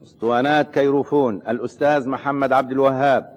اسطوانات كيروفون الأستاذ محمد عبد الوهاب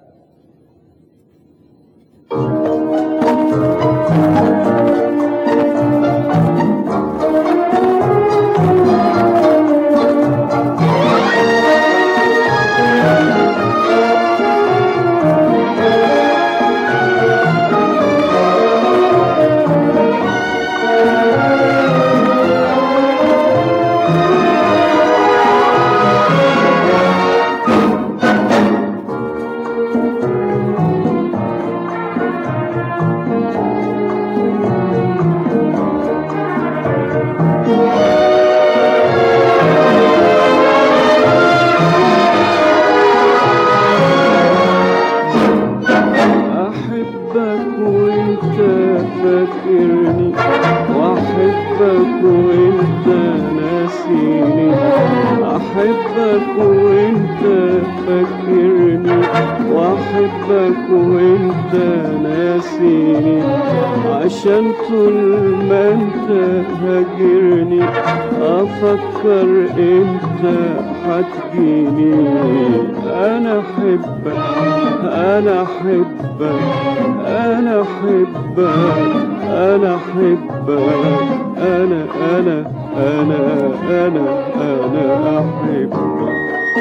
أحبك وأنت فاكرني وأحبك وأنت ناسيني أحبك وأنت فاكرني وأحبك وأنت ناسيني عشان طول ما أنت هاجرني أفكر أنت هتجيني أنا أحبك أنا أحبك أنا أحبك أنا أحبك أنا أنا أنا أنا أنا أحبك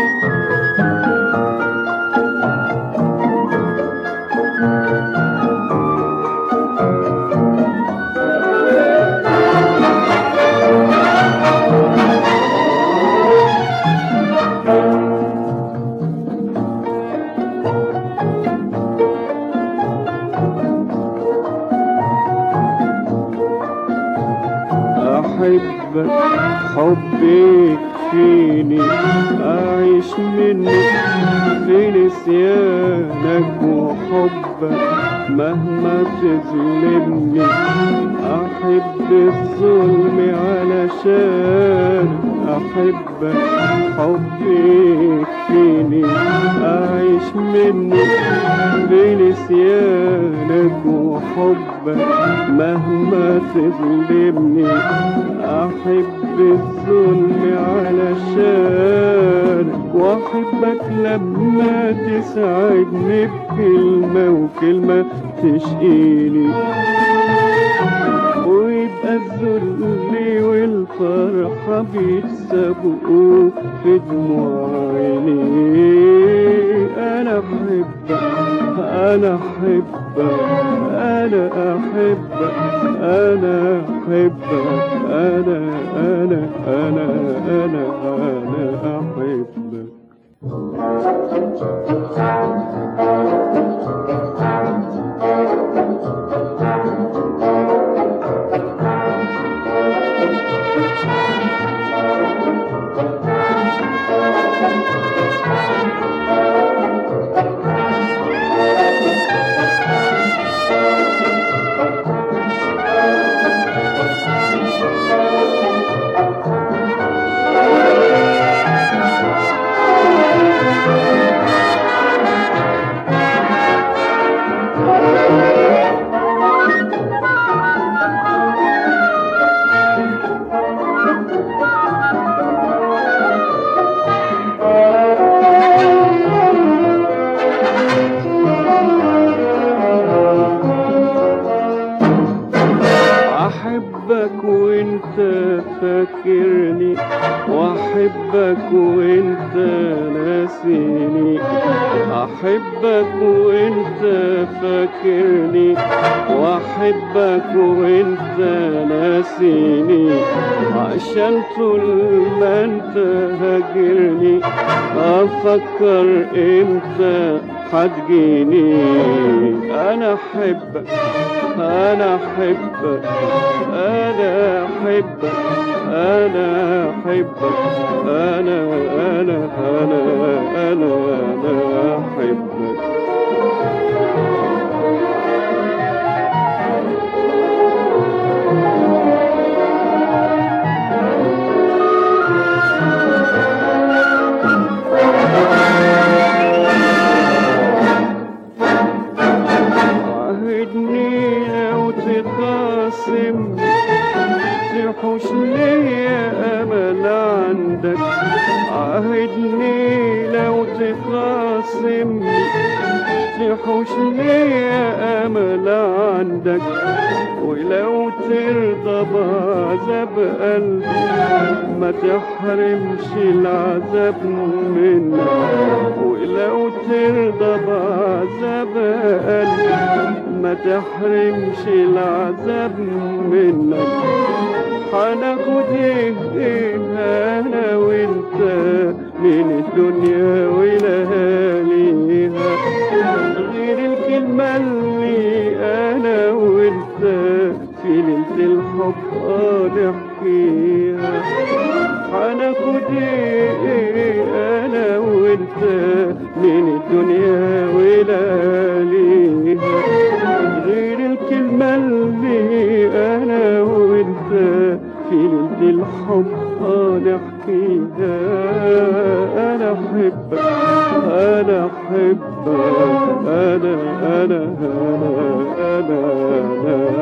أحبك حبك فيني أعيش منك في نسيانك وحبك مهما تظلمني أحب الظلم علشان أحبك حبك فيني أعيش منك في نسيانك وحبك مهما تظلمني أحب الظلم علشانك وأحبك لما تسعدني بكلمة وكلمة تشقيني ويبقى الذل والفرحة بيتسابقوا في دموع عيني أنا أحبك أنا أحبك أنا أحبك أنا أحبك أنا أنا أنا أنا أنا أحبك أحبك وانت فاكرني وأحبك وانت ناسيني أحبك وانت فاكرني وأحبك وانت ناسيني عشان طول ما انت هاجرني أفكر امتى هتجيني أنا أحبك أنا أحبك أنا أحبك أنا أحبك أنا أنا أنا أنا أنا أحبك عهدني لو تخاصم تحوش ليا امل عندك عهدني تخاصمني تحوش ليا امل عندك ولو ترضى بعذاب قلبي ما تحرمش العذاب منك ولو ترضى بعذاب قلبي ما تحرمش العذاب منك هناخد ايه ايه انا وانت من الدنيا ولياليها غير الكلمة اللي انا وانت في ليلة الحب آه نحكيها هناخد ايه ايه انا وانت من الدنيا ولياليها غير الكلمة اللي انا وانت في ليلة الحب آه نحكيها انا احبك انا احبك انا انا انا انا, أنا